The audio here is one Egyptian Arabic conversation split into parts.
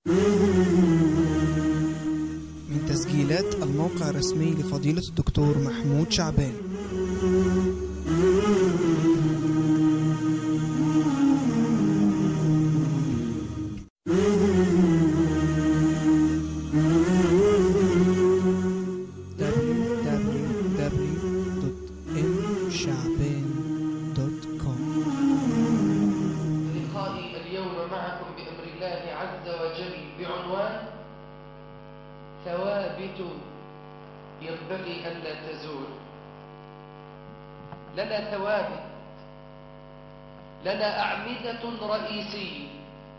من تسجيلات الموقع الرسمي لفضيلة الدكتور محمود شعبان www.mshعبان.com لقائي اليوم معكم بأمر الله عز وجل بعنوان ثوابت ينبغي ألا تزول لنا ثوابت لنا أعمدة رئيسية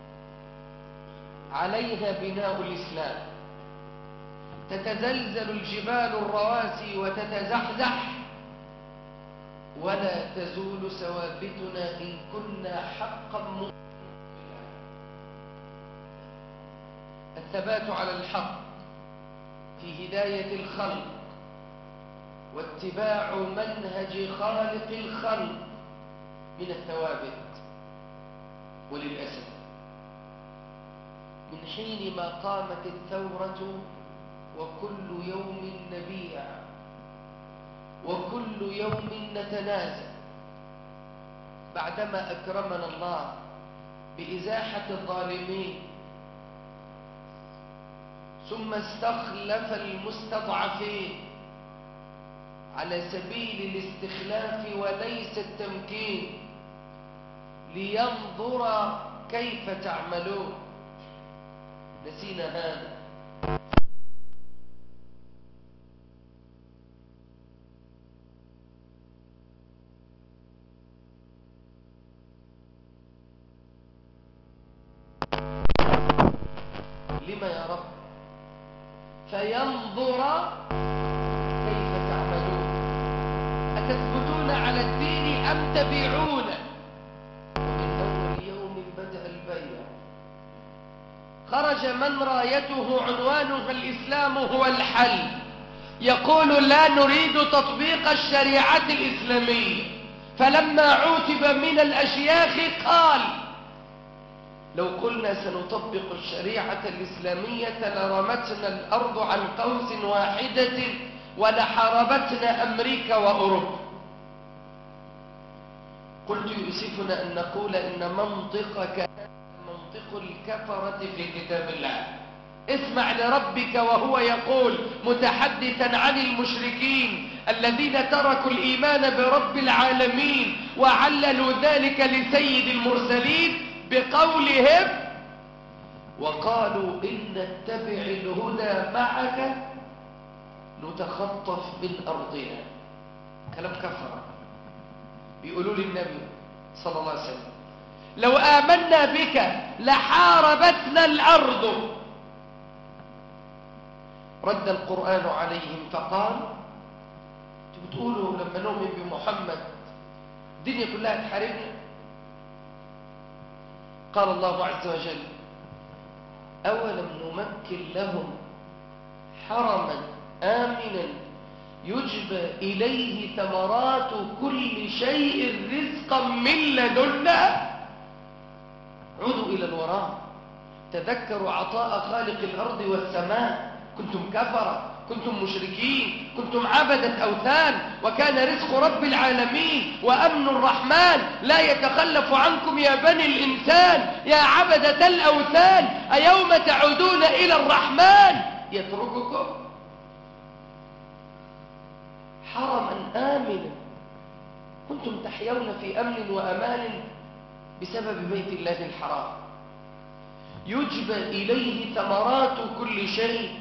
عليها بناء الإسلام تتزلزل الجبال الرواسي وتتزحزح ولا تزول ثوابتنا إن كنا حقا مؤمنين الثبات على الحق في هداية الخلق واتباع منهج خالق الخلق من الثوابت وللأسف من حين ما قامت الثورة وكل يوم نبيع وكل يوم نتنازل بعدما أكرمنا الله بإزاحة الظالمين ثم استخلف المستضعفين على سبيل الاستخلاف وليس التمكين لينظر كيف تعملون نسينا هذا لما يا رب فينظر كيف تعملون أتثبتون على الدين أم تبيعون ومن أول يوم بدأ البيع خرج من رايته عنوانها الإسلام هو الحل يقول لا نريد تطبيق الشريعة الإسلامية فلما عوتب من الأشياخ قال لو قلنا سنطبق الشريعة الإسلامية لرمتنا الأرض عن قوس واحدة ولحاربتنا أمريكا وأوروبا قلت يؤسفنا أن نقول إن منطقك منطق الكفرة في كتاب الله اسمع لربك وهو يقول متحدثا عن المشركين الذين تركوا الإيمان برب العالمين وعللوا ذلك لسيد المرسلين بقولهم وقالوا إن نتبع الهدى معك نتخطف من أرضنا كلام كفر بيقولوا للنبي صلى الله عليه وسلم لو آمنا بك لحاربتنا الأرض رد القرآن عليهم فقال بتقولوا لما نؤمن بمحمد الدنيا كلها تحاربنا قال الله عز وجل أولم نمكن لهم حرما آمنا يجبى إليه ثمرات كل شيء رزقا من لدنا عودوا إلى الوراء تذكروا عطاء خالق الأرض والسماء كنتم كفرة كنتم مشركين كنتم عبدة أوثان وكان رزق رب العالمين وأمن الرحمن لا يتخلف عنكم يا بني الإنسان يا عبدة الأوثان أيوم تعودون إلى الرحمن يترككم حرما آمنا كنتم تحيون في أمن وأمان بسبب بيت الله الحرام يجبى إليه ثمرات كل شيء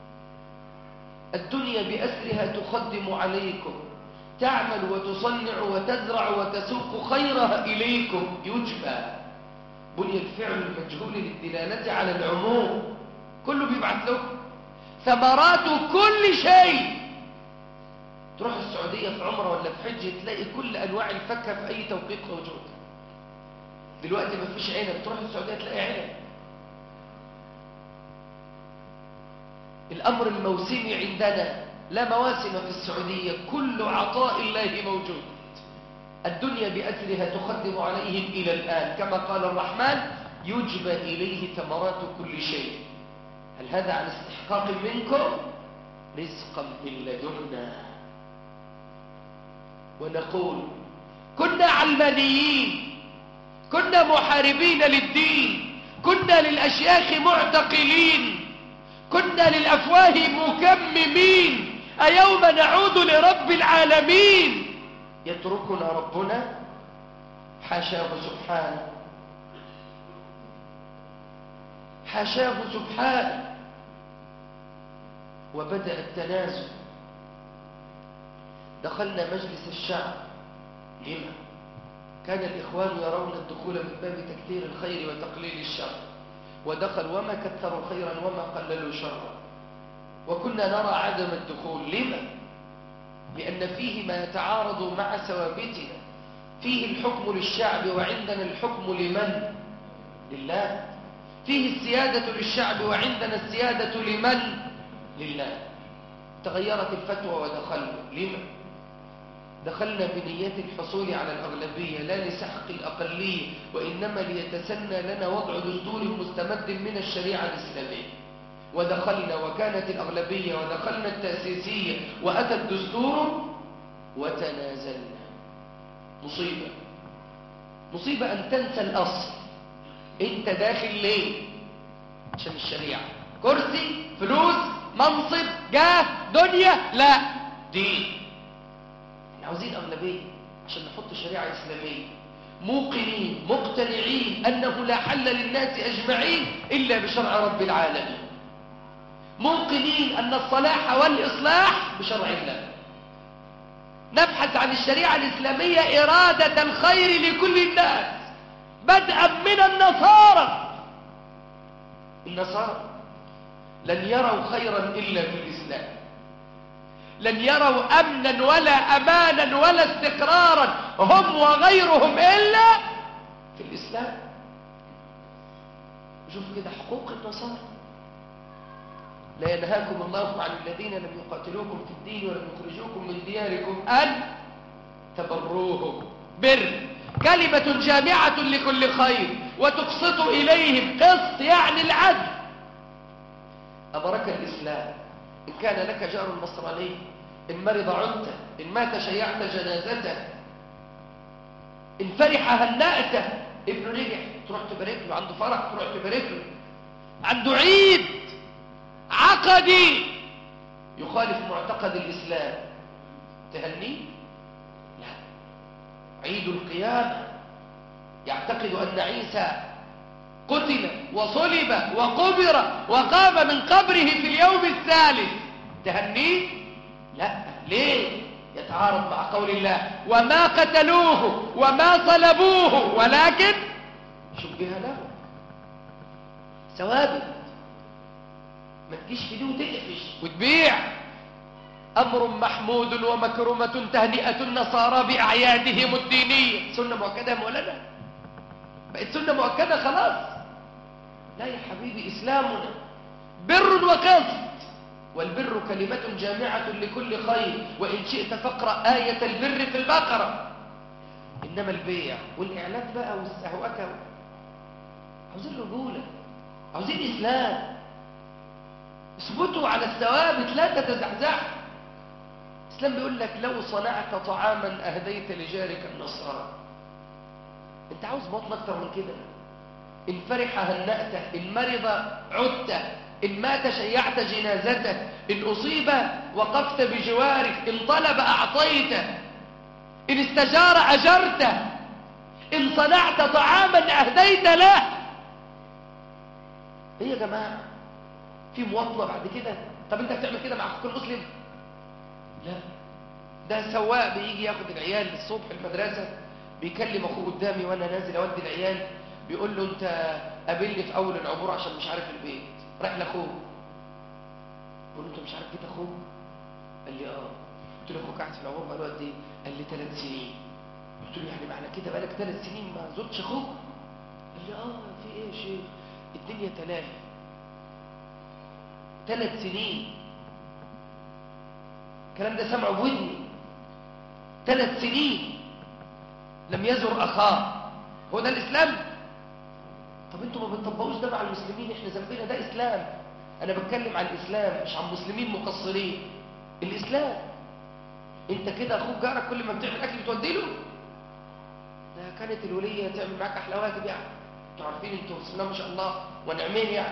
الدنيا بأسرها تخدم عليكم تعمل وتصنع وتزرع وتسوق خيرها إليكم يجبى بني الفعل المجهول للدلالة على العموم كله بيبعث لكم ثمرات كل شيء تروح السعودية في عمره ولا في حج تلاقي كل أنواع الفاكهة في أي توقيت موجودة دلوقتي ما فيش عنب تروح السعودية تلاقي عنب الأمر الموسمي عندنا لا مواسم في السعودية كل عطاء الله موجود الدنيا بأسرها تخدم عليهم إلى الآن كما قال الرحمن يجبى إليه ثمرات كل شيء هل هذا عن استحقاق منكم رزقا من لدنا ونقول كنا علمانيين كنا محاربين للدين كنا للأشياخ معتقلين كنا للأفواه مكممين أيوم نعود لرب العالمين يتركنا ربنا حاشاه سبحانه حاشاه سبحانه وبدأ التنازل دخلنا مجلس الشعب لما كان الإخوان يرون الدخول من باب تكثير الخير وتقليل الشر ودخل وما كثروا خيرا وما قللوا شرا وكنا نرى عدم الدخول لما لأن فيه ما يتعارض مع ثوابتنا فيه الحكم للشعب وعندنا الحكم لمن لله فيه السيادة للشعب وعندنا السيادة لمن لله تغيرت الفتوى ودخلنا لما دخلنا بنية الحصول على الأغلبية لا لسحق الأقلية وإنما ليتسنى لنا وضع دستور مستمد من الشريعة الإسلامية ودخلنا وكانت الأغلبية ودخلنا التأسيسية وأتى الدستور وتنازلنا مصيبة مصيبة أن تنسى الأصل أنت داخل ليه عشان الشريعة كرسي فلوس منصب جاه دنيا لا دين احنا عاوزين أغلبية عشان نحط شريعة إسلامية موقنين مقتنعين أنه لا حل للناس أجمعين إلا بشرع رب العالمين موقنين أن الصلاح والإصلاح بشرع الله نبحث عن الشريعة الإسلامية إرادة الخير لكل الناس بدءا من النصارى النصارى لن يروا خيرا إلا في الإسلام لن يروا أمنا ولا أمانا ولا استقرارا هم وغيرهم إلا في الإسلام شوف كده حقوق النصارى لا ينهاكم الله عن الذين لم يقاتلوكم في الدين ولم يخرجوكم من دياركم أن تبروهم بر كلمة جامعة لكل خير وتقسط إليهم قسط يعني العدل أبرك الإسلام إن كان لك جار نصراني إن مرض عدت إن مات شيعت جنازته إن فرح هنأته ابنه نجح تروح تبارك له عنده فرح تروح تبارك له عنده عيد عقدي يخالف معتقد الإسلام تهنيه لا عيد القيامة يعتقد أن عيسى قتل وصلب وقبر وقام من قبره في اليوم الثالث تهنيه لا ليه يتعارض مع قول الله وما قتلوه وما صلبوه ولكن شبه له ثوابت ما تجيش في دي وتقفش وتبيع أمر محمود ومكرمة تهنئة النصارى بأعيادهم الدينية سنة مؤكدة يا مولانا بقت سنة مؤكدة خلاص لا يا حبيبي إسلامنا بر وقصد والبر كلمة جامعة لكل خير وإن شئت فاقرأ آية البر في البقرة إنما البيع والإعلان بقى والسهوكة عاوزين رجولة عاوزين إسلام اثبتوا على الثوابت لا تتزحزحوا الإسلام بيقول لك لو صنعت طعاما أهديت لجارك النصارى أنت عاوز بطن أكتر من كده إن فرح هنأته إن مرض عدته إن مات شيعت جنازته إن أصيب وقفت بجواره إن طلب أعطيته إن استجار أجرته إن صنعت طعاما أهديت له إيه يا جماعة في مواطنة بعد كده طب أنت بتعمل كده مع أخوك المسلم لا ده سواق بيجي ياخد العيال الصبح المدرسة بيكلم أخوه قدامي وأنا نازل أودي العيال بيقول له أنت قابلني في أول العبور عشان مش عارف البيت رايح لاخوه بقول له انت مش عارف بيت اخوه قال لي اه قلت له اخوك قاعد في العمر بقاله قد ايه قال لي ثلاث سنين قلت له يعني معنى كده بقالك ثلاث سنين ما زرتش اخوك قال لي اه في ايه يا شيخ الدنيا تلاهي ثلاث سنين الكلام ده سمعه بودني ثلاث سنين لم يزر اخاه هو ده الاسلام طب انتوا ما بتطبقوش ده مع المسلمين احنا ذنبنا ده اسلام أنا بتكلم عن الإسلام مش عن مسلمين مقصرين الإسلام أنت كده أخوك جارك كل ما بتعمل أكل بتودي له ده كانت الولية تعمل معاك أحلى واجب يعني أنتوا عارفين أنتوا بسم الله ما شاء الله ونعمين يعني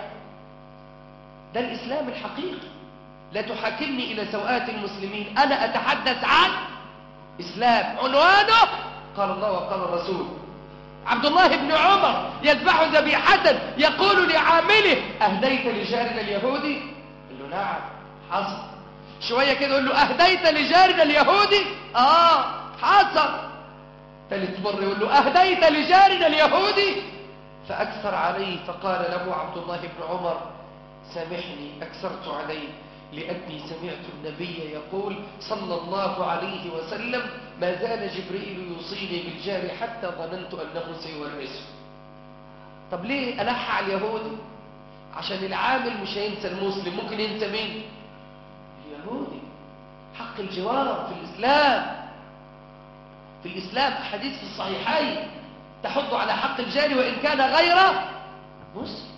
ده الإسلام الحقيقي لا تحاكمني إلى سوءات المسلمين أنا أتحدث عن إسلام عنوانه قال الله وقال الرسول عبد الله بن عمر يذبح ذبيحة يقول لعامله أهديت لجارنا اليهودي قال له نعم حصل شوية كده يقول له أهديت لجارنا اليهودي آه حصل ثالث مرة يقول له أهديت لجارنا اليهودي فأكثر عليه فقال له عبد الله بن عمر سامحني أكثرت عليه لأني سمعت النبي يقول صلى الله عليه وسلم ما زال جبريل يوصيني بالجار حتى ظننت أنه سيورثه طب ليه ألح على اليهودي عشان العامل مش هينسى المسلم ممكن ينسى مين اليهودي حق الجوار في الإسلام في الإسلام أحاديث في الصحيحين تحض على حق الجار وإن كان غير مسلم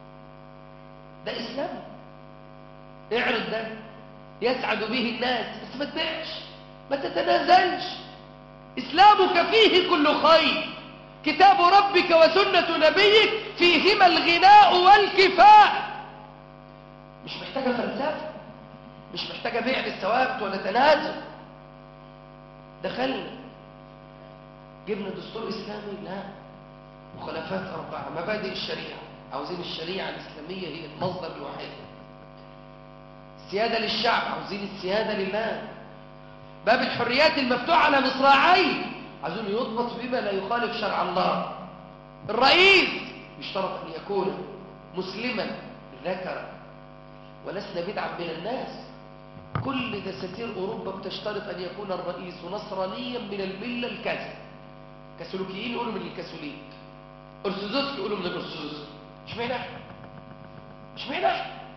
ده إسلام اعرض ده يسعد به الناس بس ما تبيعش ما تتنازلش إسلامك فيه كل خير كتاب ربك وسنة نبيك فيهما الغناء والكفاء مش محتاجة فلسفة مش محتاجة بيع للثوابت ولا تنازل دخلنا جبنا دستور إسلامي لا مخالفات أربعة مبادئ الشريعة عاوزين الشريعة الإسلامية هي المصدر الوحيد السيادة للشعب عاوزين السيادة لله باب الحريات المفتوح على مصراعين عاوزين يضبط بما لا يخالف شرع الله الرئيس يشترط أن يكون مسلما ذكرا ولسنا بدعا من الناس كل دساتير أوروبا بتشترط أن يكون الرئيس نصرانيا من الملة الكذا كاثوليكيين يقولوا من الكاثوليك أرثوذكس يقولوا من الأرثوذكس مش معنى مش معنى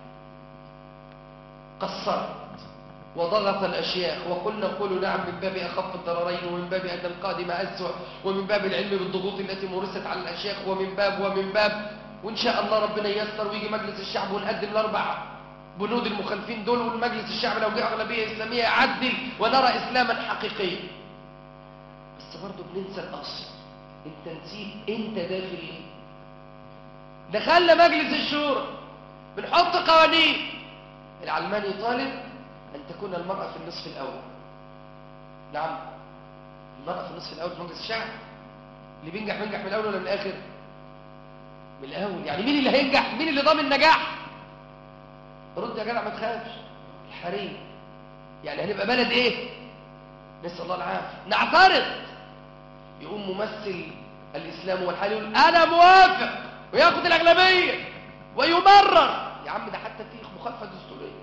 قصرت وضغط الأشياخ وقلنا قولوا نعم من باب أخف الضررين ومن باب أن القادم أسوأ ومن باب العلم بالضغوط التي مورست على الأشياخ ومن باب ومن باب وإن شاء الله ربنا ييسر ويجي مجلس الشعب ونقدم الأربع بنود المخالفين دول والمجلس الشعب لو جاء أغلبية إسلامية يعدل ونرى إسلاما حقيقيا بس برضه بننسى الأصل أنت نسيت أنت داخل إيه دخلنا مجلس الشورى بنحط قوانين العلماني طالب أن تكون المرأة في النصف الأول نعم المرأة في النصف الأول في مجلس الشعب اللي بينجح بينجح من الأول ولا من الآخر من الأول يعني مين اللي هينجح مين اللي ضامن النجاح رد يا جدع ما تخافش الحريم يعني هنبقى بلد ايه نسأل الله العافية نعترض يقوم ممثل الإسلام والحال يقول أنا موافق وياخد الأغلبية ويمرر يا عم ده حتى فيه مخالفة دستورية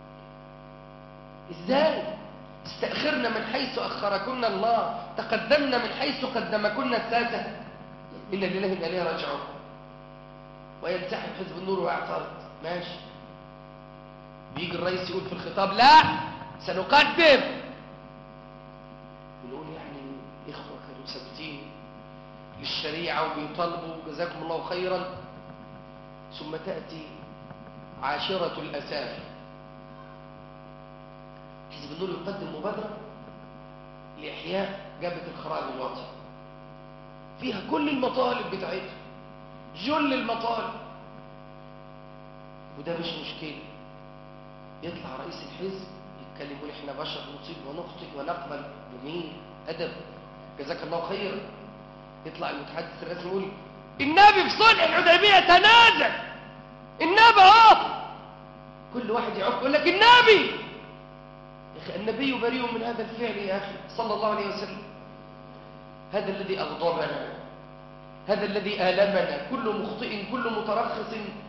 ازاي استأخرنا من حيث أخركن الله تقدمنا من حيث قدمكن السادة إلا لله إن إليه راجعون وينسحب حزب النور ويعترض ماشي بيجي الرئيس يقول في الخطاب لا سنقدم ونقول يعني إخوة كانوا ثابتين للشريعة وبيطالبوا جزاكم الله خيرا ثم تأتي عاشرة الأساف حزب النور يقدم مبادرة لإحياء جبهة الخراج الوطني فيها كل المطالب بتاعتها جل المطالب وده مش مشكلة يطلع رئيس الحزب يتكلم يقول احنا بشر نصيب ونخطئ ونقبل جميل أدب جزاك الله خيرا يطلع المتحدث الرسمي يقول النبي في صلح الحديبية تنازل النبي اهو كل واحد يعق يقول لك النبي يا اخي النبي بريء من هذا الفعل يا اخي صلى الله عليه وسلم هذا الذي اغضبنا هذا الذي آلمنا كل مخطئ كل مترخص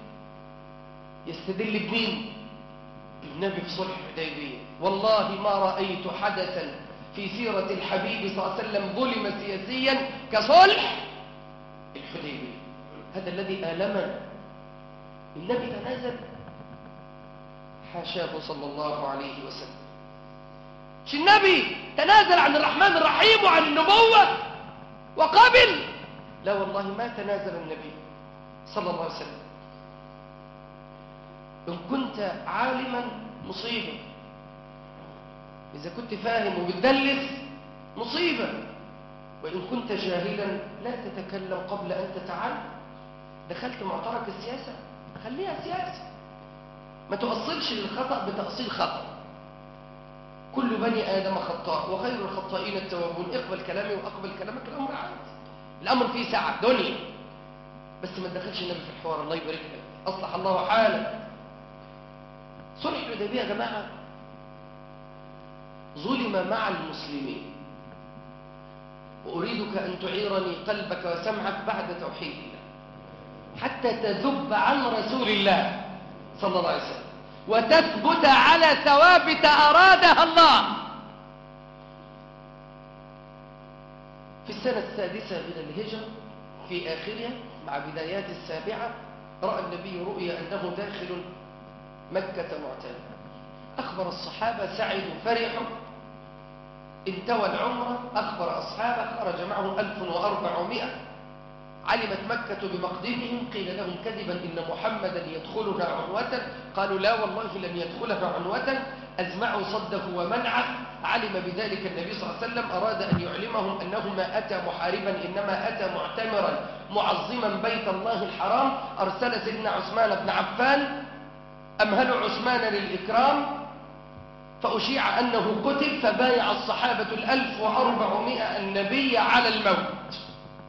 يستدل بمين بالنبي في صلح الحديبية والله ما رأيت حدثا في سيرة الحبيب صلى الله عليه وسلم ظلم سياسيا كصلح الحديبية هذا الذي آلمنا النبي تنازل حاشاه صلى الله عليه وسلم مش النبي تنازل عن الرحمن الرحيم وعن النبوة وقبل لا والله ما تنازل النبي صلى الله عليه وسلم إن كنت عالما مصيبة إذا كنت فاهم وبتدلس مصيبة وإن كنت جاهلا لا تتكلم قبل أن تتعلم دخلت معترك السياسة خليها سياسة ما تؤصلش للخطأ بتأصيل خطأ كل بني آدم خطاء وخير الخطائين التوابون اقبل كلامي وأقبل كلامك الأمر عادي الأمر فيه ساعة دنيا بس ما تدخلش النبي في الحوار الله يبارك لك أصلح الله حالك صلح الحديبية يا جماعة ظلم مع المسلمين وأريدك أن تعيرني قلبك وسمعك بعد توحيد الله حتى تذب عن رسول الله صلى الله عليه وسلم وتثبت على ثوابت أرادها الله في السنة السادسة من الهجرة في آخرها مع بدايات السابعة رأى النبي رؤيا أنه داخل مكة معتادة أخبر الصحابة سعدوا فرحوا انتوى العمرة أخبر أصحابه خرج معهم 1400 علمت مكة بمقدمهم قيل لهم كذبا إن محمدا يدخلنا عنوة قالوا لا والله لن يدخلنا عنوة أزمعوا صده ومنعه علم بذلك النبي صلى الله عليه وسلم أراد أن يعلمهم أنه ما أتى محاربا إنما أتى معتمرا معظما بيت الله الحرام أرسل سيدنا عثمان بن عفان أمهلوا عثمان للإكرام فأشيع أنه قتل فبايع الصحابة الألف وأربعمائة النبي على الموت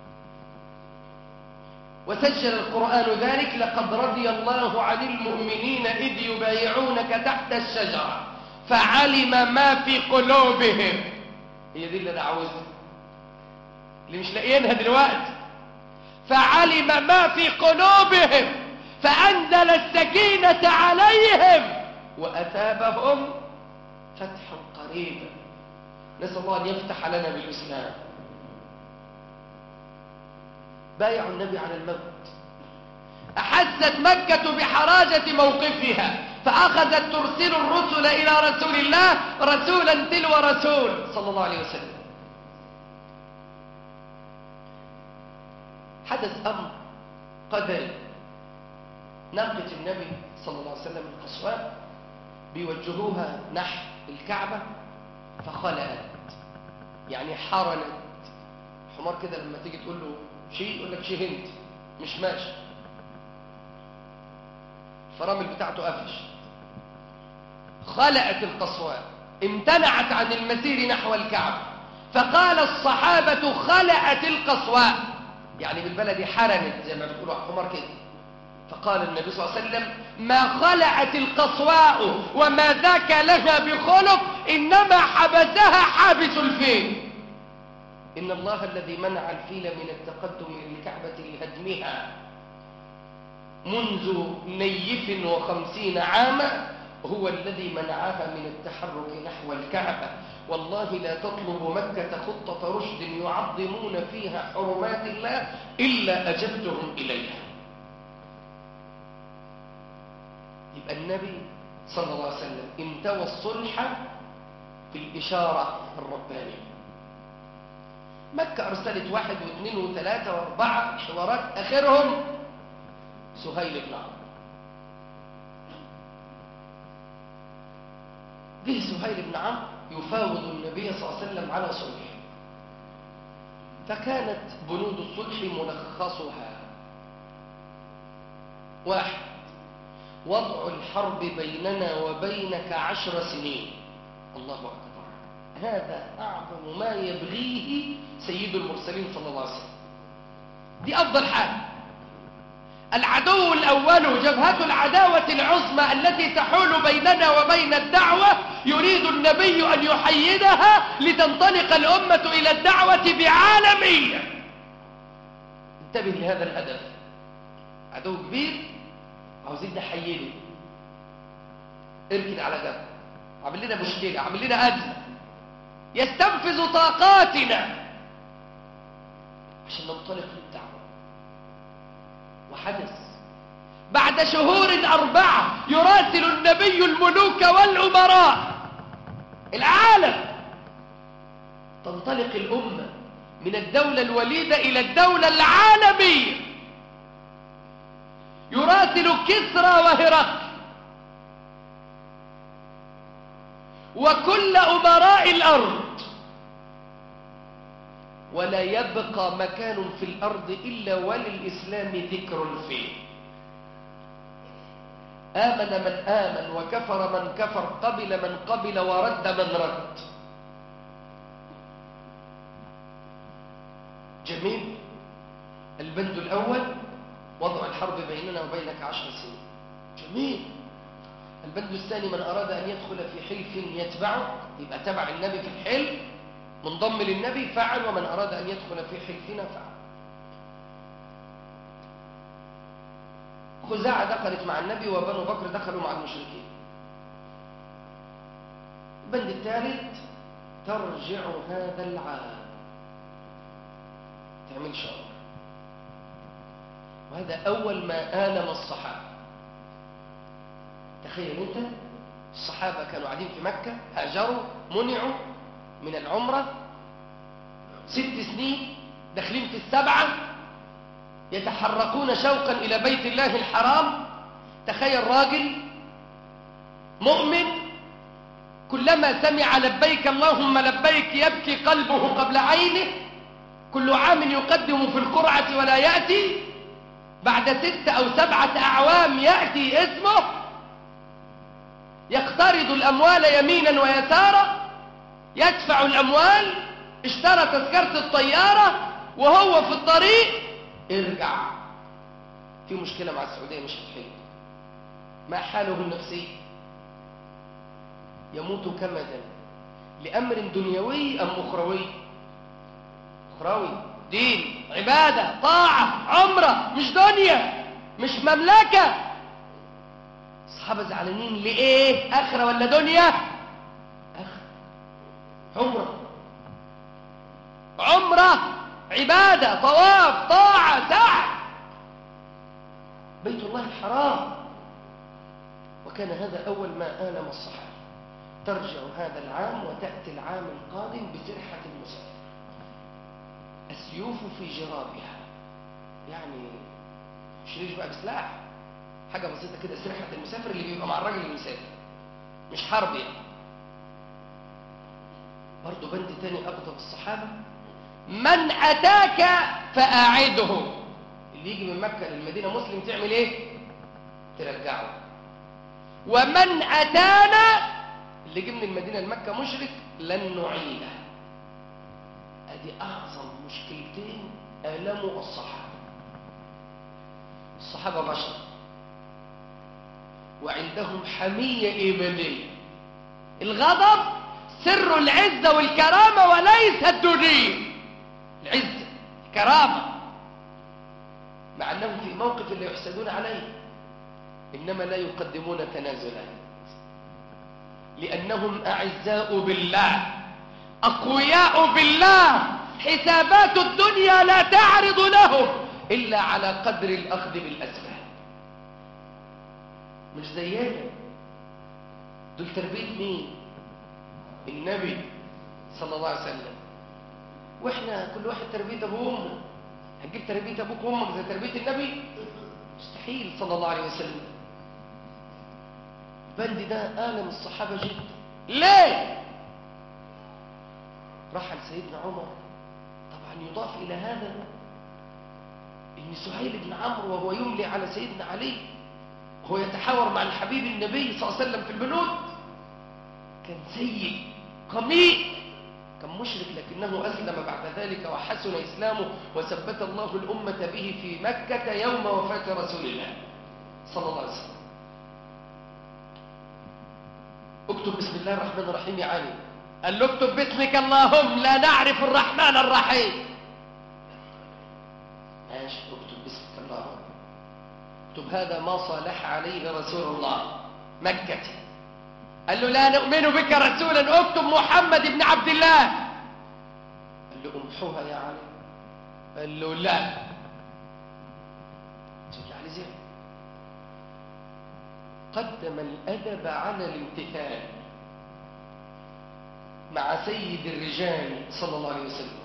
وسجل القرآن ذلك لقد رضي الله عن المؤمنين إذ يبايعونك تحت الشجرة فعلم ما في قلوبهم هي دي اللي أنا عاوزها اللي مش لاقيينها دلوقتي فعلم ما في قلوبهم فأنزل السكينة عليهم وأثابهم فتحا قريبا نسأل الله أن يفتح لنا بالإسلام بايعوا النبي على الموت أحست مكة بحراجة موقفها فأخذت ترسل الرسل إلى رسول الله رسولا تلو رسول صلى الله عليه وسلم حدث أمر قدري ناقة النبي صلى الله عليه وسلم القصواء بيوجهوها نحو الكعبة فخلأت يعني حرنت حمار كده لما تيجي تقول له شيء يقول لك شهنت مش ماشي الفرامل بتاعته قفش خلأت القصواء امتنعت عن المسير نحو الكعبة فقال الصحابة خلأت القصواء يعني بالبلد حرنت زي ما بتقولوا على الحمار كده فقال النبي صلى الله عليه وسلم ما خلعت القصواء وما ذاك لها بخلق إنما حبسها حابس الفيل إن الله الذي منع الفيل من التقدم للكعبة لهدمها منذ نيف وخمسين عاما هو الذي منعها من التحرك نحو الكعبة والله لا تطلب مكة خطة رشد يعظمون فيها حرمات الله إلا أجبتهم إليها يبقى النبي صلى الله عليه وسلم انتوى الصلح في الإشارة الربانية مكة أرسلت واحد واثنين وثلاثة وأربعة حوارات آخرهم سهيل بن عمرو جه سهيل بن عمرو يفاوض النبي صلى الله عليه وسلم على صلح فكانت بنود الصلح ملخصها واحد وضع الحرب بيننا وبينك عشر سنين الله أكبر هذا أعظم ما يبغيه سيد المرسلين صلى الله عليه وسلم دي أفضل حاجة العدو الأول جبهة العداوة العظمى التي تحول بيننا وبين الدعوة يريد النبي أن يحيدها لتنطلق الأمة إلى الدعوة بعالمية انتبه لهذا الهدف عدو كبير عاوزين نحيله اركن على جنب عامل لنا مشكلة عامل لنا أزمة يستنفذ طاقاتنا عشان ننطلق للدعوة وحدث بعد شهور أربعة يراسل النبي الملوك والأمراء العالم تنطلق الأمة من الدولة الوليدة إلى الدولة العالمية يراسل كسرى وهرقل وكل أمراء الأرض ولا يبقى مكان في الأرض إلا وللإسلام ذكر فيه آمن من آمن وكفر من كفر قبل من قبل ورد من رد جميل البند الأول وضع الحرب بيننا وبينك عشر سنين جميل البند الثاني من أراد أن يدخل في حلف يتبعه يبقى تبع النبي في الحلف منضم للنبي فعل ومن أراد أن يدخل في حلفنا فعل خزاعة دخلت مع النبي وبنو بكر دخلوا مع المشركين البند الثالث ترجع هذا العام تعمل شر وهذا أول ما آلم الصحابة تخيل أنت الصحابة كانوا قاعدين في مكة هاجروا منعوا من العمرة ست سنين داخلين في السبعة يتحركون شوقا إلى بيت الله الحرام تخيل راجل مؤمن كلما سمع لبيك اللهم لبيك يبكي قلبه قبل عينه كل عام يقدم في القرعة ولا يأتي بعد ست أو سبعة أعوام يأتي اسمه يقترض الأموال يمينا ويسارا يدفع الأموال اشترى تذكرة الطيارة وهو في الطريق ارجع في مشكلة مع السعودية مش هتحل ما حاله النفسي يموت كمدا لأمر دنيوي أم أخروي أخروي دين عبادة طاعة عمرة مش دنيا مش مملكة الصحابة زعلانين لإيه آخرة ولا دنيا آخرة عمرة عمرة عبادة طواف طاعة سعي بيت الله الحرام وكان هذا أول ما آلم الصحابة ترجع هذا العام وتأتي العام القادم بسرحة المسافر السيوف في جرابها يعني مش ليش بقى بسلاح حاجة بسيطة كده سرحة المسافر اللي بيبقى مع الراجل المسافر مش حرب يعني برضه بند تاني أغضب الصحابة من أتاك فأعده اللي يجي من مكة للمدينة مسلم تعمل ايه ترجعه ومن أتانا اللي جه من المدينة لمكة مشرك لن نعيده ادي اعظم مشكلتين آلموا الصحابة الصحابة بشر وعندهم حمية إيمانية الغضب سر العزة والكرامة وليس الدنيا العزة الكرامة مع أنهم في موقف لا يحسدون عليه إنما لا يقدمون تنازلا لأنهم أعزاء بالله أقوياء بالله حسابات الدنيا لا تعرض لهم إلا على قدر الأخذ بالأسباب مش زينا دول تربية مين النبي صلى الله عليه وسلم واحنا كل واحد تربية ابوه وامه هتجيب تربية ابوك وامك زي تربية النبي مستحيل صلى الله عليه وسلم البند ده آلم الصحابة جدا ليه رحل سيدنا عمر طبعا يضاف إلى هذا ان سهيل بن عمرو وهو يملي على سيدنا علي وهو يتحاور مع الحبيب النبي صلى الله عليه وسلم في البنود كان سيء قميء كان مشرك لكنه أسلم بعد ذلك وحسن إسلامه وثبت الله الأمة به في مكة يوم وفاة رسول الله صلى الله عليه وسلم اكتب بسم الله الرحمن الرحيم يا علي قال له اكتب باسمك اللهم لا نعرف الرحمن الرحيم ماشي اكتب باسمك اللهم اكتب هذا ما صالح عليه رسول الله مكة قال له لا نؤمن بك رسولا اكتب محمد بن عبد الله قال له امحوها يا علي قال له لا تقول علي زين قدم الأدب على الامتثال مع سيد الرجال صلى الله عليه وسلم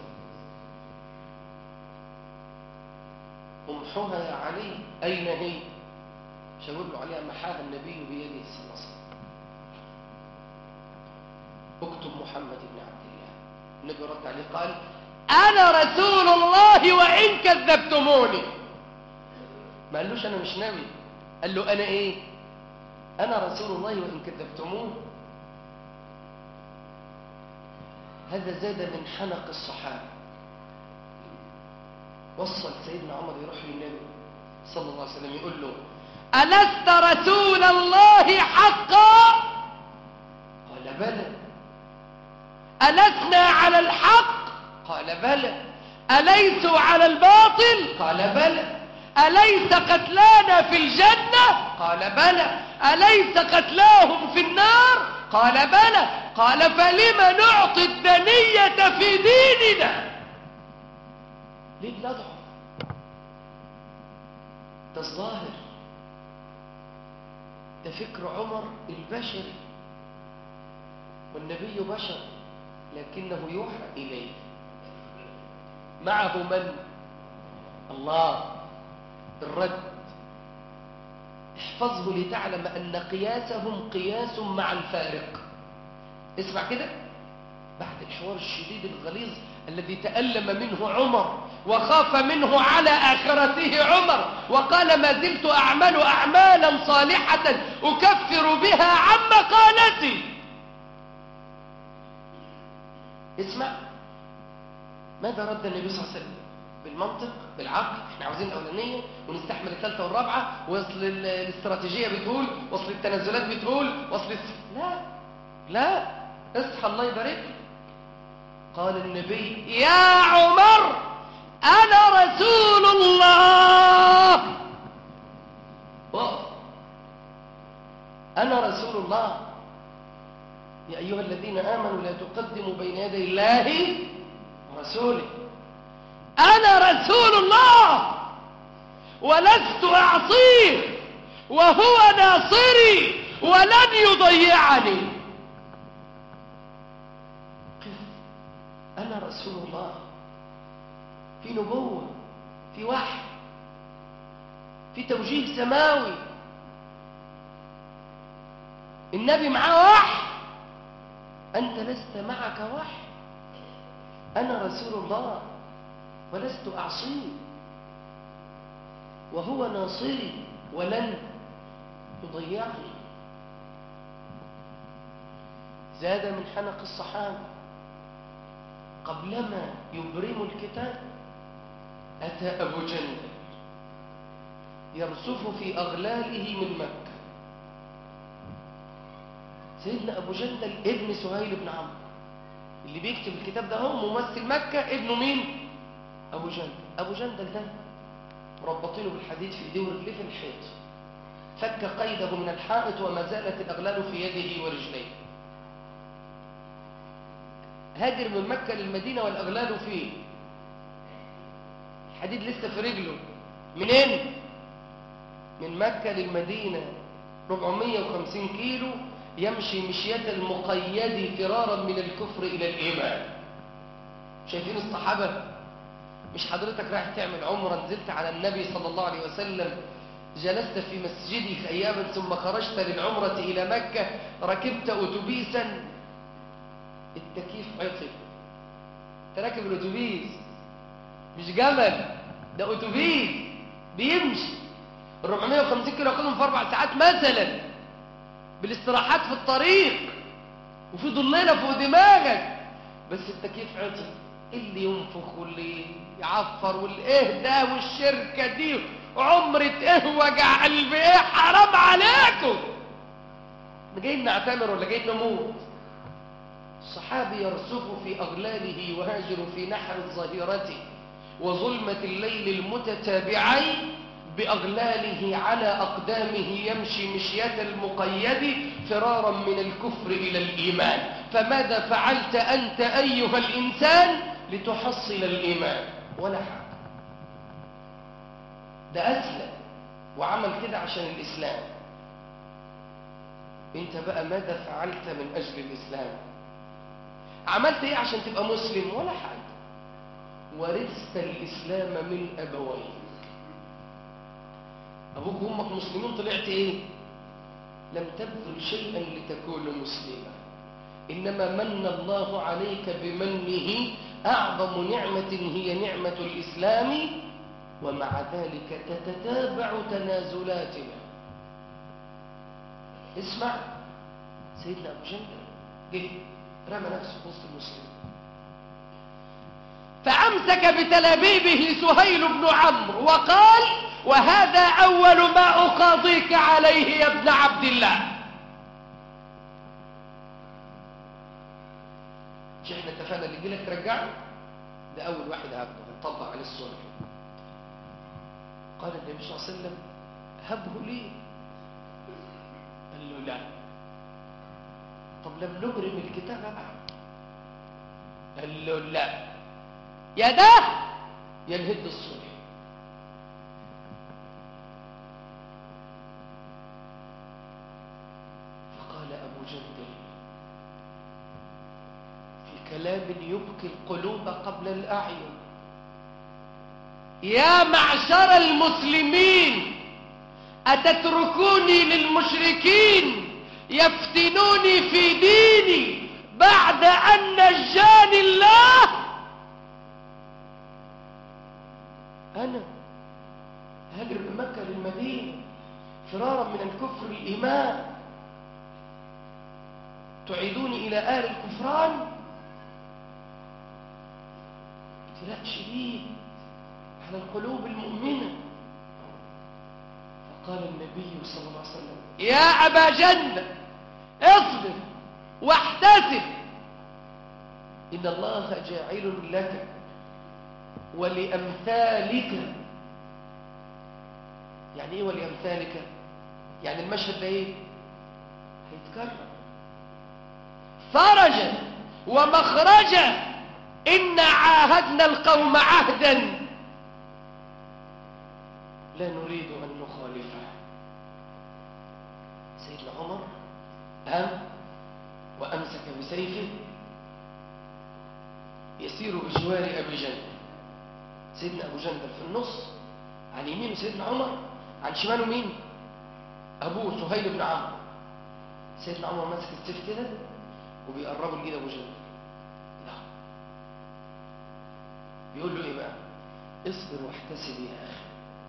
امحوها يا علي أين هي شاور له عليها محاها النبي بيده صلى الله عليه وسلم قلتم محمد بن عبد الله النبي رد عليه قال أنا رسول الله وإن كذبتموني ما قالوش أنا مش نبي قال له أنا إيه أنا رسول الله وإن كذبتموني هذا زاد من حنق الصحابة وصل سيدنا عمر يروح للنبي صلى الله عليه وسلم يقول له ألست رسول الله حقا قال بلى ألسنا على الحق قال بلى أليسوا على الباطل قال بلى أليس قتلانا في الجنة قال بلى أليس قتلاهم في النار قال بلى قال فلم نعطي الدنية في ديننا ليه بنضعف ده الظاهر ده فكر عمر البشري والنبي بشر لكنه يوحى إليه معه من الله الرد احفظه لتعلم أن قياسهم قياس مع الفارق اسمع كده بعد الحوار الشديد الغليظ الذي تألم منه عمر وخاف منه على آخرته عمر وقال ما زلت أعمل أعمالا صالحة أكفر بها عن مقالتي اسمع ماذا رد النبي صلى الله عليه وسلم بالمنطق بالعقل احنا عاوزين الاولانيه ونستحمل الثالثه والرابعه وصل الاستراتيجيه بتقول وصل التنازلات بتقول وصل الس... لا لا اصحى الله يبارك لك قال النبي يا عمر انا رسول الله وقف انا رسول الله يا ايها الذين امنوا لا تقدموا بين يدي الله ورسوله أنا رسول الله ولست أعصيه وهو ناصري ولن يضيعني قف أنا رسول الله في نبوة في وحي في توجيه سماوي النبي معاه وحي أنت لست معك وحي أنا رسول الله ولست أعصيه وهو ناصري ولن يضيعني زاد من حنق الصحابة قبلما يبرم الكتاب أتى أبو جندل يرسف في أغلاله من مكة سيدنا أبو جندل ابن سهيل بن عمرو اللي بيكتب الكتاب ده هو ممثل مكة ابنه مين؟ أبو جندل أبو جندل ده مربطينه بالحديد في ايديه ورجليه في الحيط فك قيده من الحائط وما زالت الأغلال في يده ورجليه هاجر من مكة للمدينة والأغلال فيه الحديد لسه في رجله منين؟ من مكة للمدينة 450 كيلو يمشي مشية المقيد فرارا من الكفر إلى الإيمان شايفين الصحابة مش حضرتك رايح تعمل عمرة نزلت على النبي صلى الله عليه وسلم جلست في مسجدك أياما ثم خرجت للعمرة إلى مكة ركبت أتوبيسا التكييف عطل تراكب الأتوبيس مش جمل ده أتوبيس بيمشي ال 450 كيلو ياخدهم في أربع ساعات مثلا بالاستراحات في الطريق وفي ضليلة فوق دماغك بس التكييف عطل اللي ينفخ واللي يعفر والايه ده والشركة دي عمرة ايه وجع قلب ايه حرام عليكم جايين نعتمر ولا جايين نموت الصحابي يرسف في أغلاله وهاجر في نحر الظهيرة وظلمة الليل المتتابعين بأغلاله على أقدامه يمشي مشية المقيد فرارا من الكفر إلى الإيمان فماذا فعلت أنت أيها الإنسان لتحصل الإيمان ولا حاجة ده أسلم وعمل كده عشان الإسلام انت بقى ماذا فعلت من أجل الإسلام عملت ايه عشان تبقى مسلم ولا حاجة ورثت الإسلام من أبويك أبوك وأمك مسلمين طلعت إيه؟ لم تبذل شيئا لتكون مسلما إنما من الله عليك بمنه أعظم نعمة هي نعمة الإسلام ومع ذلك تتتابع تنازلاتنا اسمع سيدنا أبو جندل جه رمى نفسه في وسط المسلمين فأمسك بتلابيبه سهيل بن عمرو وقال وهذا أول ما أقاضيك عليه يا ابن عبد الله مش احنا اتفقنا اللي يجيلك ترجعه ده أول واحد هبه هنطبق عليه الصلح قال النبي صلى الله عليه وسلم هبه لي قال له لا طب لم نبرم الكتاب بعد قال له لا يا ده يا الهد الصلح فقال أبو جندل في كلام يبكي القلوب قبل الأعين يا معشر المسلمين أتتركوني للمشركين يفتنوني في ديني بعد أن نجاني الله أنا هاجر من مكة للمدينة فرارا من الكفر الإيمان تعيدوني إلى آل الكفران ابتلاء شديد على القلوب المؤمنة فقال النبي صلى الله عليه وسلم يا أبا جنة اصبر واحتسب إن الله جاعل لك ولأمثالك يعني ايه ولأمثالك يعني المشهد ده ايه هيتكرر فرجا ومخرجا إن عاهدنا القوم عهدا لا نريد أن نخالفه سيدنا عمر قام وأمسك بسيفه يسير بجوار أبي جندل سيدنا أبو جندل في النص عن يمينه سيدنا عمر عن شماله مين أبوه سهيل بن عمرو سيدنا عمر ماسك السيف كده وبيقربوا لإيد أبو جندل لا بيقول له إيه بقى اصبر واحتسب يا أخي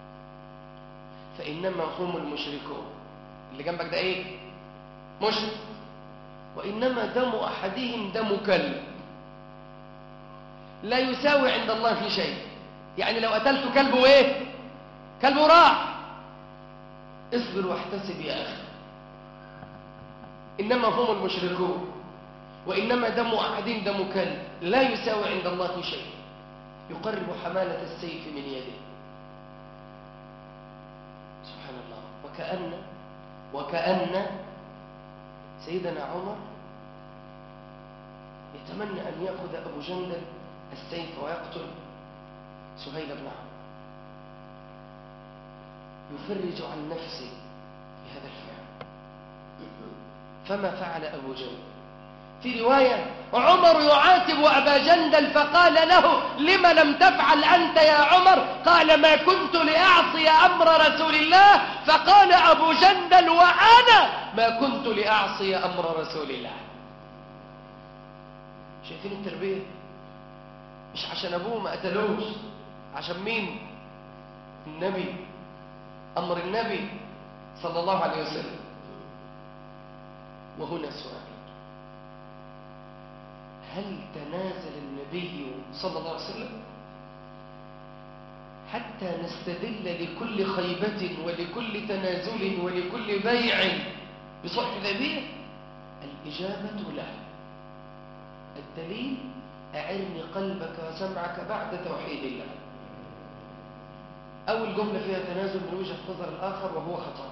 فإنما هم المشركون اللي جنبك ده إيه مشرك وإنما دم أحدهم دم كلب لا يساوي عند الله في شيء يعني لو قتلت كلبه ايه كلبه راح اصبر واحتسب يا اخي انما هم المشركون وانما دم احدهم دم كلب لا يساوي عند الله في شيء يقرب حمالة السيف من يده سبحان الله وكأن وكأن سيدنا عمر يتمنى أن يأخذ أبو جندل السيف ويقتل سهيل بن عمرو يفرج عن نفسه بهذا الفعل فما فعل أبو جندل في رواية عمر يعاتب أبا جندل فقال له لم لم تفعل أنت يا عمر قال ما كنت لأعصي أمر رسول الله فقال أبو جندل وأنا ما كنت لأعصي أمر رسول الله شايفين التربية مش عشان أبوه ما قتلوش عشان مين النبي أمر النبي صلى الله عليه وسلم وهنا سؤال هل تنازل النبي صلى الله عليه وسلم حتى نستدل لكل خيبة ولكل تنازل ولكل بيع بصلح الحديبية الإجابة لا الدليل أعرني قلبك وسمعك بعد توحيد الله أول جملة فيها تنازل من وجهة نظر الآخر وهو خطأ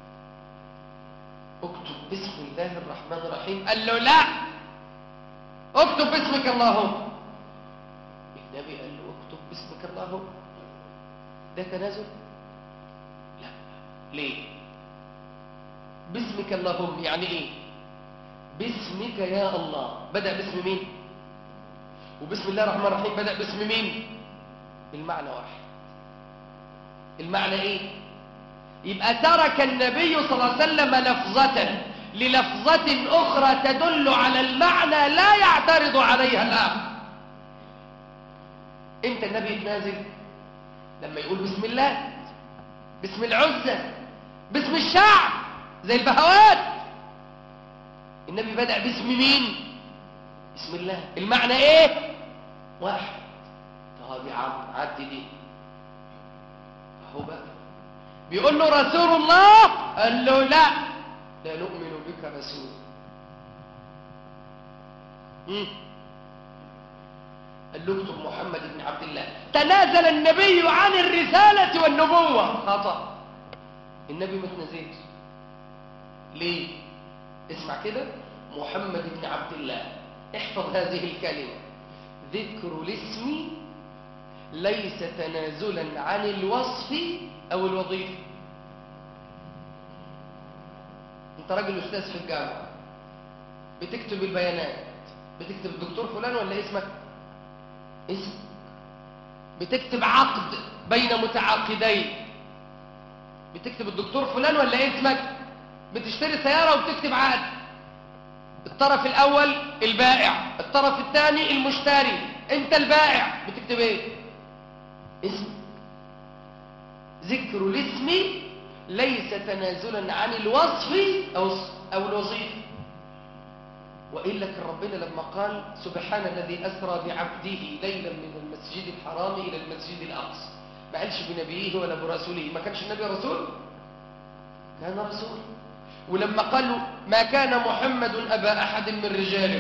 اكتب بسم الله الرحمن الرحيم قال له لا اكتب باسمك اللهم النبي قال له اكتب باسمك اللهم ده تنازل لا ليه باسمك اللهم يعني ايه باسمك يا الله بدأ باسم مين وبسم الله الرحمن الرحيم بدأ باسم مين المعنى واحد المعنى ايه يبقى ترك النبي صلى الله عليه وسلم لفظة للفظة أخرى تدل على المعنى لا يعترض عليها الآخر امتى النبي يتنازل لما يقول بسم الله باسم العزة باسم الشعب زي البهوات النبي بدأ باسم مين بسم الله المعنى ايه واحد طب يا عم عدي دي اهو بقى بيقول له رسول الله قال له لا لا نؤمن بك رسول مم. قال له اكتب محمد بن عبد الله تنازل النبي عن الرسالة والنبوة خطأ النبي ما تنازلش ليه اسمع كده محمد بن عبد الله احفظ هذه الكلمة ذكر الاسم ليس تنازلا عن الوصف أو الوظيفة انت راجل أستاذ في الجامعة بتكتب البيانات بتكتب الدكتور فلان ولا اسمك اسم بتكتب عقد بين متعاقدين بتكتب الدكتور فلان ولا اسمك بتشتري سيارة وبتكتب عقد الطرف الأول البائع الطرف الثاني المشتري انت البائع بتكتب ايه اسم ذكر الاسم ليس تنازلا عن الوصف أو, أو الوظيفة وإلا كان ربنا لما قال سبحان الذي أسرى بعبده ليلا من المسجد الحرام إلى المسجد الأقصى ما قالش بنبيه ولا برسوله ما كانش النبي رسول كان رسول ولما قالوا ما كان محمد أبا أحد من رجاله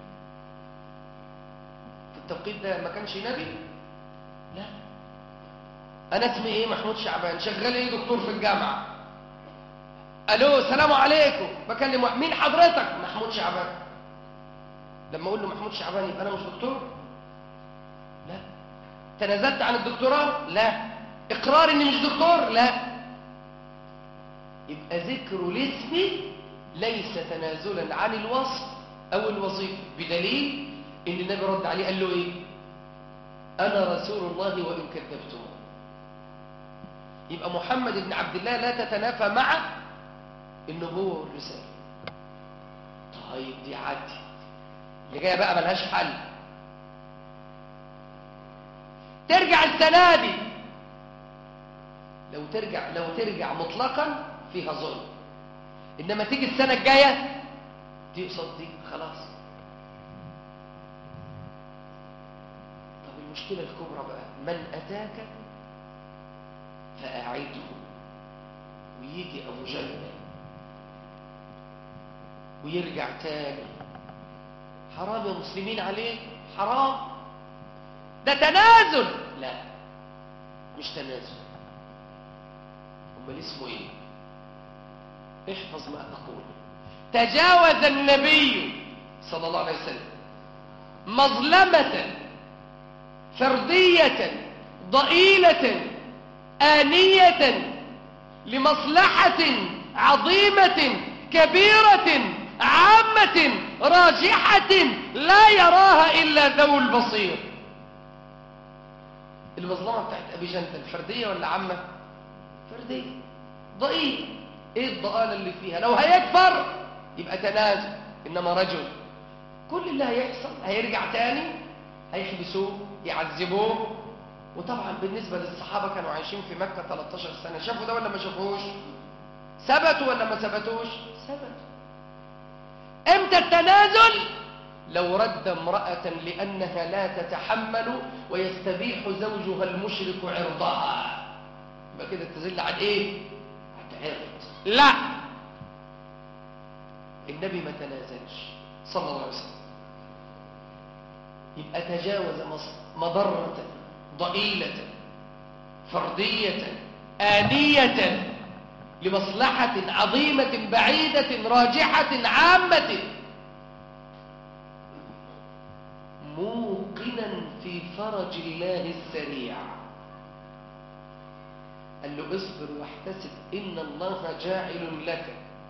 في التوقيت ده ما كانش نبي لا أنا اسمي إيه محمود شعبان شغال إيه دكتور في الجامعة ألو السلام عليكم بكلم مين حضرتك محمود شعبان لما أقول له محمود شعبان يبقى أنا مش دكتور لا تنازلت عن الدكتوراه لا إقرار إني مش دكتور لا يبقى ذكر الاسم ليس تنازلا عن الوصف أو الوظيفة بدليل إن النبي رد عليه قال له إيه أنا رسول الله وإن كذبتم يبقى محمد بن عبد الله لا تتنافى مع النبوة والرسالة طيب دي عدي اللي جايه بقى ملهاش حل ترجع السنة دي لو ترجع لو ترجع مطلقا فيها ظلم انما تيجي السنة الجاية دي قصاد دي خلاص طب المشكلة الكبرى بقى من أتاك فأعده ويجي أبو جهل ويرجع تاني حرام يا مسلمين عليه حرام ده تنازل لا مش تنازل امال اسمه ايه احفظ ما اقول تجاوز النبي صلى الله عليه وسلم مظلمة فردية ضئيلة آنية لمصلحة عظيمة كبيرة عامة راجحة لا يراها إلا ذو البصير المظلمة بتاعت أبي جنتل فردية ولا عامة فردية ضئيل ايه الضآلة اللي فيها لو هيكفر يبقى تنازل إنما رجل كل اللي هيحصل هيرجع تاني هيحبسوه يعذبوه وطبعا بالنسبة للصحابة كانوا عايشين في مكة 13 سنة شافوا ده ولا ما شافوش ثبتوا ولا ما ثبتوش ثبتوا امتى التنازل لو رد امرأة لأنها لا تتحمل ويستبيح زوجها المشرك عرضها يبقى كده تزل عن ايه عرض لا النبي ما تنازلش صلى الله عليه وسلم يبقى تجاوز مضرة ضئيلة فردية آنية لمصلحة عظيمة بعيدة راجحة عامة موقنا في فرج الله السريع قال له اصبر واحتسب إن الله جاعل لك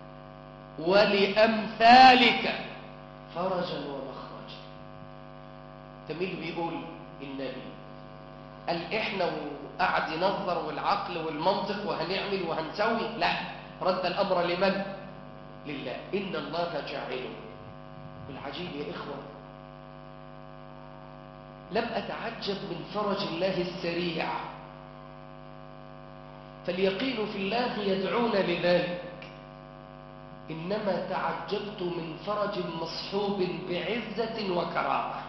ولأمثالك فرجا ومخرجا تميل بيقول النبي قال احنا وقعد ينظر والعقل والمنطق وهنعمل وهنسوي لا رد الامر لمن لله إن الله جاعله والعجيب يا إخوة لم أتعجب من فرج الله السريع فاليقين في الله يدعون لذلك إنما تعجبت من فرج مصحوب بعزة وكرامة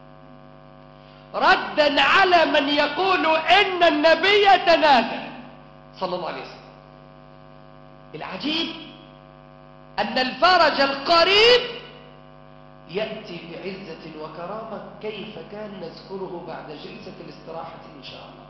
ردا على من يقول إن النبي تنازل صلى الله عليه وسلم العجيب أن الفرج القريب يأتي بعزة وكرامة كيف كان نذكره بعد جلسة الاستراحة إن شاء الله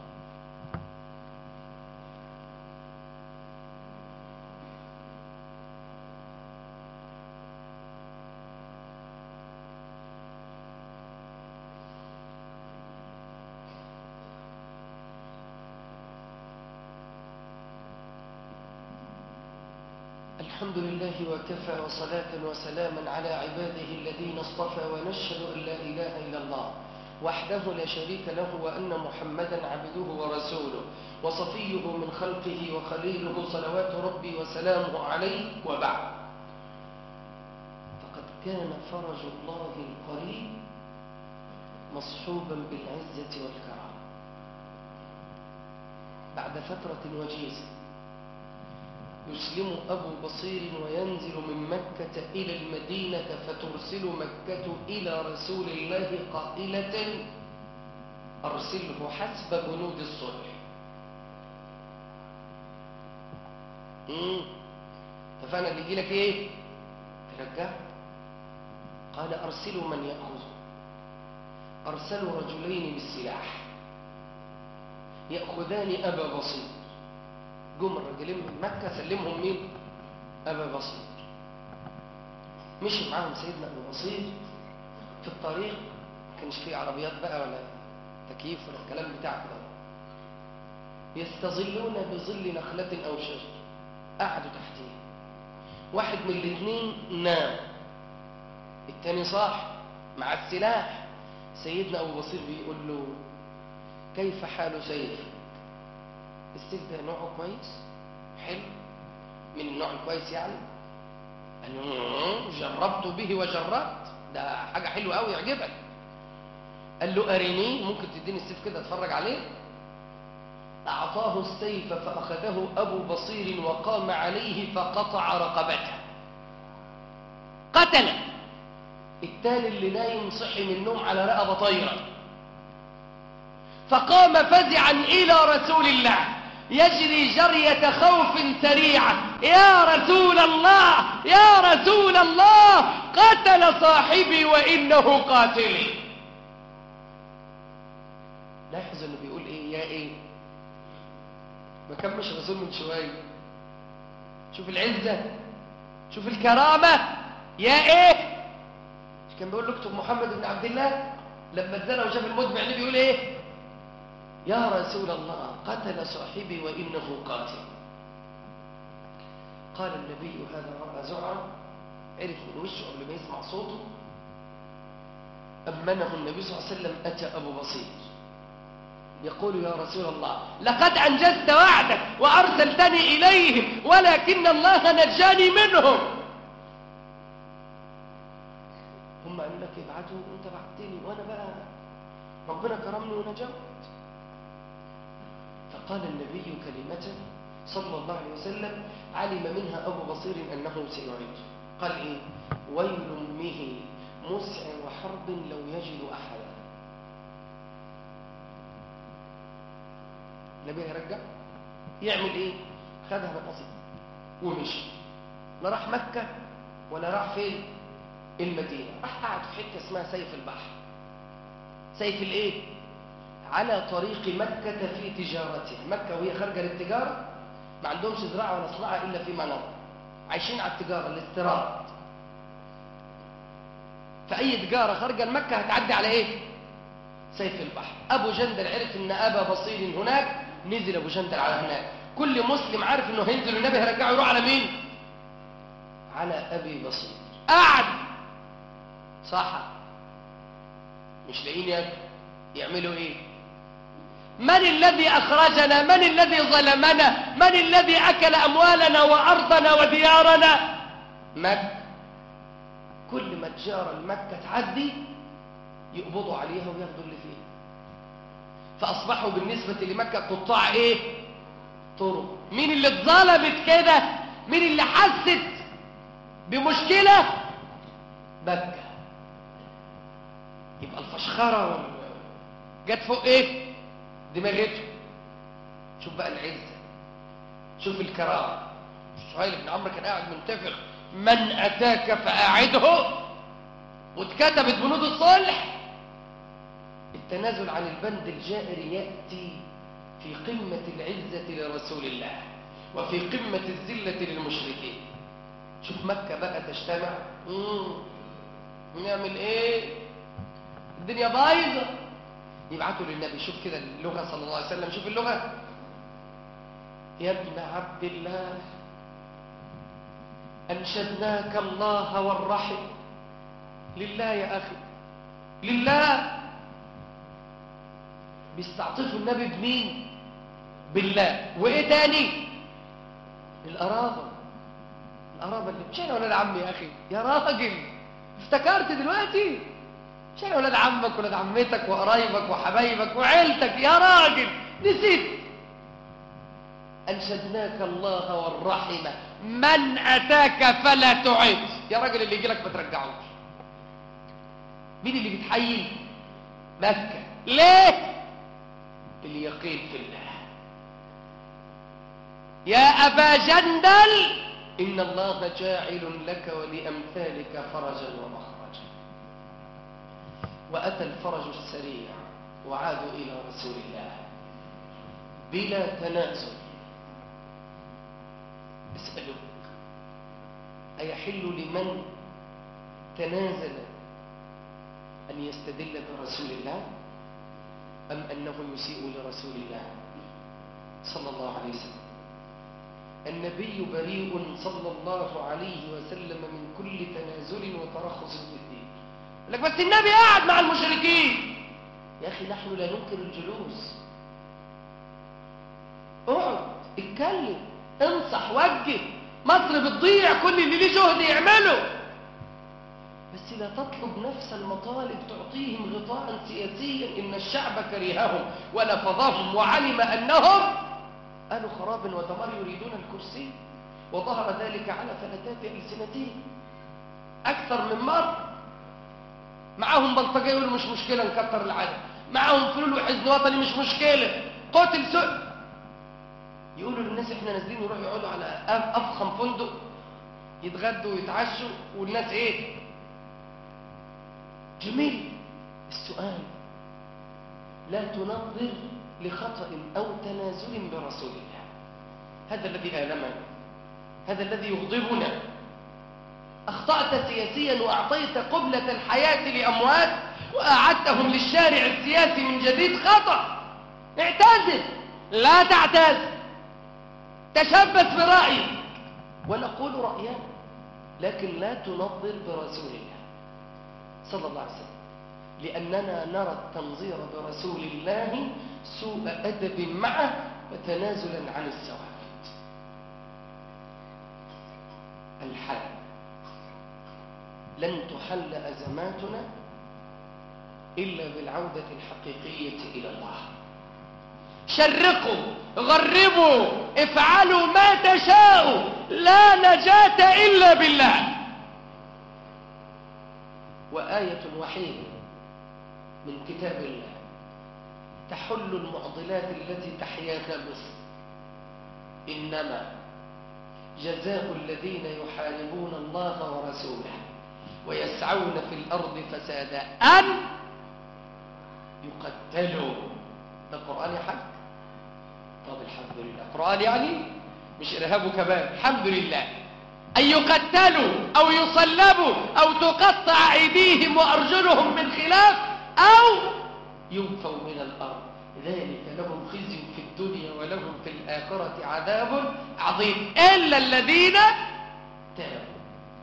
الحمد لله وكفى وصلاة وسلاما على عباده الذين اصطفى ونشهد أن لا إله إلا الله وحده لا شريك له وأن محمدا عبده ورسوله وصفيه من خلقه وخليله صلوات ربي وسلامه عليه وبعد فقد كان فرج الله القريب مصحوبا بالعزة والكرامة بعد فترة وجيزة يسلم أبو بصير وينزل من مكة إلى المدينة فترسل مكة إلى رسول الله قائلة أرسله حسب بنود الصلح فأنا اللي يجي لك إيه ترجع قال أرسلوا من يأخذ أرسلوا رجلين بالسلاح يأخذان أبا بصير جم الرجلين من مكة سلمهم مين أبا بصير مشي معاهم سيدنا أبو بصير في الطريق ما كانش فيه عربيات بقى ولا تكييف ولا الكلام بتاعك ده يستظلون بظل نخلة أو شجر قعدوا تحتيه واحد من الاثنين نام التاني صاح مع السلاح سيدنا أبو بصير بيقول له كيف حال سيفك السيف ده نوعه كويس حلو من النوع الكويس يعني قال له جربت به وجربت ده حاجة حلوة قوي يعجبك قال له أريني ممكن تديني السيف كده اتفرج عليه أعطاه السيف فأخذه أبو بصير وقام عليه فقطع رقبته قتل التاني اللي نايم صحي من النوم على رقبة طايرة فقام فزعا إلى رسول الله يجري جرية خوف سريعة يا رسول الله يا رسول الله قتل صاحبي وإنه قاتلي لاحظ انه بيقول ايه يا ايه ما كمش الرسول من شوية شوف العزة شوف الكرامة يا ايه مش كان بيقول له اكتب محمد بن عبد الله لما اتزنى وشاف المدمع اللي بيقول ايه يا رسول الله قتل صاحبي وإنه قاتل قال النبي هذا رأى زعرا عرف من وشه قبل ما يسمع صوته أمنه النبي صلى الله عليه وسلم أتى أبو بصير يقول يا رسول الله لقد أنجزت وعدك وأرسلتني إليهم ولكن الله نجاني منهم هم قالوا لك ابعتوا وانت بعتني وانا بقى ربنا كرمني ونجوت فقال النبي كلمة صلى الله عليه وسلم علم منها أبو بصير أنه سيعيد قال إيه ويل أمه مسعر حرب لو يجد أحدا النبي هيرجع يعمل إيه خدها بالقصيد ومشي لا راح مكة ولا راح فين المدينة راح قعد في حتة اسمها سيف البحر سيف الايه على طريق مكة في تجارتها مكة وهي خارجة للتجارة ما عندهمش زراعة ولا صناعة إلا في مناطق عايشين على التجارة الاستيراد فأي تجارة خارجة لمكة هتعدي على إيه؟ سيف البحر أبو جندل عرف إن أبا بصير هناك نزل أبو جندل على هناك كل مسلم عارف إنه هينزل النبي هيرجعه يروح على مين؟ على أبي بصير قعد صح مش لاقيين ياكل يعملوا ايه من الذي اخرجنا من الذي ظلمنا من الذي اكل اموالنا وارضنا وديارنا مكة كل ما تجارة المكة تعدي يقبضوا عليها وياخدوا اللي فيها فأصبحوا بالنسبة لمكة قطاع إيه؟ طرق مين اللي اتظلمت كده؟ مين اللي حست بمشكلة؟ مكة يبقى الفشخرة وال... جت فوق إيه؟ دماغته شوف بقى العزة شوف الكرامة سهيل بن عمرو كان قاعد منتفخ من أتاك فأعده واتكتبت بنود الصلح التنازل عن البند الجائر يأتي في قمة العزة لرسول الله وفي قمة الذلة للمشركين شوف مكة بقى تجتمع نعمل ايه الدنيا بايظة يبعثوا للنبي شوف كده اللغة صلى الله عليه وسلم شوف اللغة يا ابن عبد الله أنشدناك الله والرحم لله يا أخي لله بيستعطفوا النبي بمين بالله وإيه تاني القرابة القرابة اللي مش أنا ولاد عمي يا أخي يا راجل افتكرت دلوقتي مش أنا ولاد عمك ولاد عمتك وقرايبك وحبايبك وعيلتك يا راجل نسيت أنشدناك الله والرحمة من أتاك فلا تعد يا راجل اللي يجي لك ما ترجعوش مين اللي بيتحيل مكة ليه اليقين في الله يا أبا جندل إن الله جاعل لك ولأمثالك فرجا ومخرجا وأتى الفرج السريع وعادوا إلى رسول الله بلا تنازل اسألوك أيحل لمن تنازل أن يستدل برسول الله أم أنه يسيء لرسول الله صلى الله عليه وسلم النبي بريء صلى الله عليه وسلم من كل تنازل وترخص في الدين لك بس النبي قاعد مع المشركين يا أخي نحن لا ننكر الجلوس اقعد اتكلم انصح وجه مصر بتضيع كل اللي ليه جهد يعمله بس لا تطلب نفس المطالب تعطيهم غطاء سياسيا إن الشعب كرههم ونفضهم وعلم أنهم قالوا خراب ودمار يريدون الكرسي وظهر ذلك على فلتات ألسنتهم أكثر من مرة معاهم بلطجية يقولوا مش مشكلة نكتر العدد معاهم فلول وحزن وطني مش مشكلة قتل سؤ يقولوا للناس احنا نازلين يروحوا يقعدوا على أفخم فندق يتغدوا ويتعشوا والناس ايه جميل السؤال لا تنظر لخطأ أو تنازل برسول الله هذا الذي آلمنا هذا الذي يغضبنا أخطأت سياسيا وأعطيت قبلة الحياة لأموات وأعدتهم للشارع السياسي من جديد خطأ اعتذر لا تعتذر تشبث برأيك ونقول رأينا لكن لا تنظر برسول الله صلى الله عليه وسلم لأننا نرى التنظير برسول الله سوء أدب معه وتنازلا عن السواد الحل لن تحل أزماتنا إلا بالعودة الحقيقية إلى الله شرقوا غربوا افعلوا ما تشاءوا لا نجاة إلا بالله وآية وحيدة من كتاب الله تحل المعضلات التي تحياها مصر إنما جزاء الذين يحاربون الله ورسوله ويسعون في الأرض فسادا أن يقتلوا ده القرآن يا حاج طب الحمد لله قرآن يعني مش إرهاب وكباب الحمد لله أن يقتلوا أو يصلبوا أو تقطع أيديهم وأرجلهم من خلاف أو ينفوا من الأرض ذلك لهم خزي في الدنيا ولهم في الآخرة عذاب عظيم إلا الذين تابوا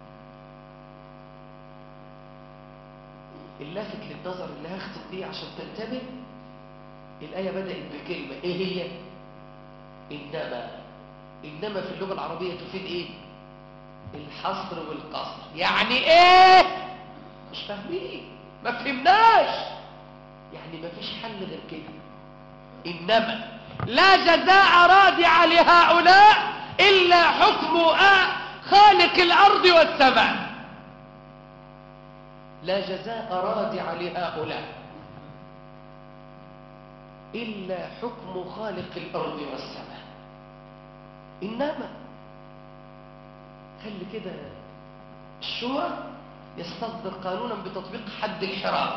اللافت للنظر اللي هختم بيه عشان تنتبه الآية بدأت بكلمة إيه هي؟ إنما إنما في اللغة العربية تفيد إيه؟ الحصر والقصر يعني ايه مش فاهمين ما فهمناش يعني ما فيش حل غير كده انما لا جزاء رادع لهؤلاء الا حكم خالق الارض والسماء لا جزاء رادع لهؤلاء إلا حكم خالق الأرض والسماء إنما خلي كده الشورى يستصدر قانونا بتطبيق حد الحرام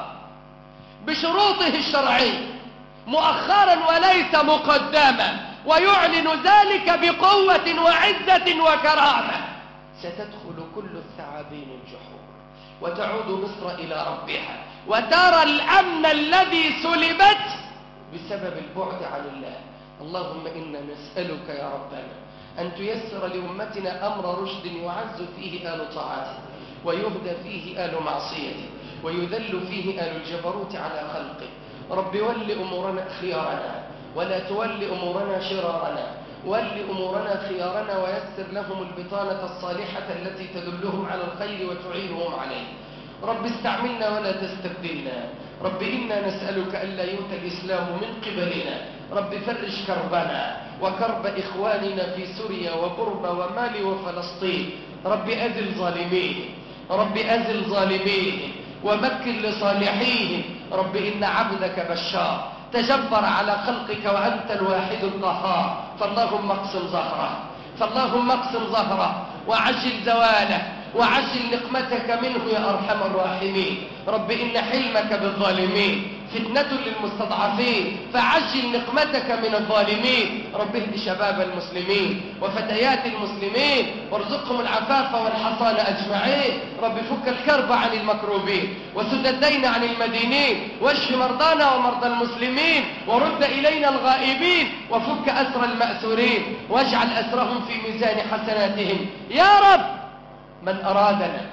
بشروطه الشرعية مؤخرا وليس مقدما ويعلن ذلك بقوة وعزة وكرامة ستدخل كل الثعابين الجحور وتعود مصر إلى ربها وترى الأمن الذي سلبت بسبب البعد عن الله اللهم إنا نسألك يا ربنا أن تيسر لأمتنا أمر رشد يعز فيه آل طاعته ويهدى فيه آل معصيته ويذل فيه آل الجبروت على خلقه رب ول أمورنا خيارنا ولا تول أمورنا شرارنا ول أمورنا خيارنا ويسر لهم البطانة الصالحة التي تدلهم على الخير وتعينهم عليه رب استعملنا ولا تستبدلنا رب إنا نسألك ألا يؤتى الإسلام من قبلنا رب فرج كربنا وكرب إخواننا في سوريا وبرما ومالي وفلسطين رب أذل ظالمين رب أذل ظالمين ومكن لصالحيهم رب إن عبدك بشار تجبر على خلقك وأنت الواحد القهار فاللهم اقسم ظهره فاللهم اقسم ظهره وعجل زواله وعجل نقمتك منه يا أرحم الراحمين رب إن حلمك بالظالمين فتنة للمستضعفين فعجل نقمتك من الظالمين رب اهد شباب المسلمين وفتيات المسلمين وارزقهم العفاف والحصان أجمعين رب فك الكرب عن المكروبين وسد الدين عن المدينين واشف مرضانا ومرضى المسلمين ورد إلينا الغائبين وفك أسر المأسورين واجعل أسرهم في ميزان حسناتهم يا رب من أرادنا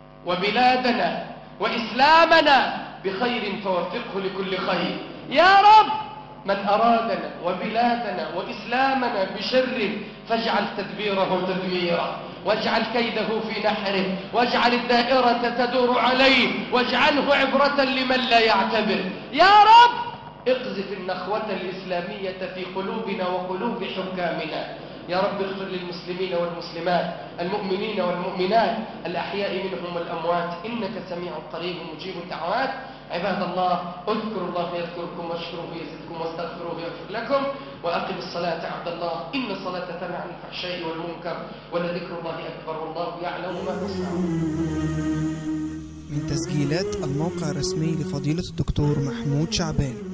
وبلادنا وإسلامنا بخير فوفقه لكل خير يا رب من أرادنا وبلادنا وإسلامنا بشر فاجعل تدبيره تدميرا واجعل كيده في نحره واجعل الدائرة تدور عليه واجعله عبرة لمن لا يعتبر يا رب اقذف النخوة الإسلامية في قلوبنا وقلوب حكامنا يا رب اغفر للمسلمين والمسلمات المؤمنين والمؤمنات الأحياء منهم والأموات إنك سميع قريب مجيب الدعوات عباد الله اذكروا الله يذكركم واشكروه يزدكم واستغفروه يغفر لكم وأقم الصلاة عبد الله إن الصلاة تنهى عن الفحشاء والمنكر ولذكر الله أكبر والله يعلم ما تصنعون من تسجيلات الموقع الرسمي لفضيلة الدكتور محمود شعبان